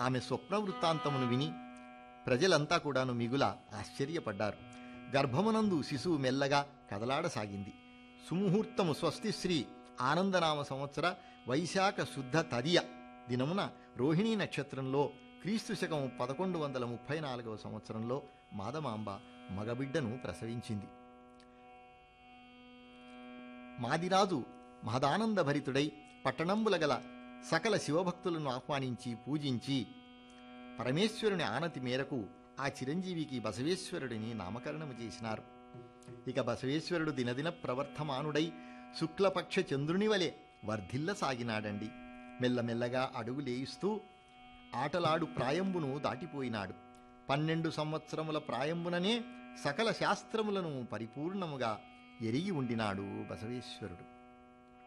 ఆమె స్వప్న వృత్తాంతమును విని ప్రజలంతా కూడాను మిగుల ఆశ్చర్యపడ్డారు గర్భమునందు శిశువు మెల్లగా కదలాడసాగింది సుముహూర్తము స్వస్తి శ్రీ ఆనందనామ సంవత్సర వైశాఖ శుద్ధ తదియ దినమున రోహిణీ నక్షత్రంలో క్రీస్తు శకం పదకొండు వందల ముప్పై నాలుగవ సంవత్సరంలో మాదమాంబ మగబిడ్డను ప్రసవించింది మాదిరాజు మహదానందభరితుడై పట్టణంబుల గల సకల శివభక్తులను ఆహ్వానించి పూజించి పరమేశ్వరుని ఆనతి మేరకు ఆ చిరంజీవికి బసవేశ్వరుడిని నామకరణము చేసినారు ఇక బసవేశ్వరుడు దినదిన ప్రవర్తమానుడై శుక్లపక్ష చంద్రుని వలె వర్ధిల్లసాగినాడండి మెల్లమెల్లగా అడుగులేయిస్తూ ఆటలాడు ప్రాయంబును దాటిపోయినాడు పన్నెండు సంవత్సరముల ప్రాయంబుననే సకల శాస్త్రములను పరిపూర్ణముగా ఎరిగి ఉండినాడు బసవేశ్వరుడు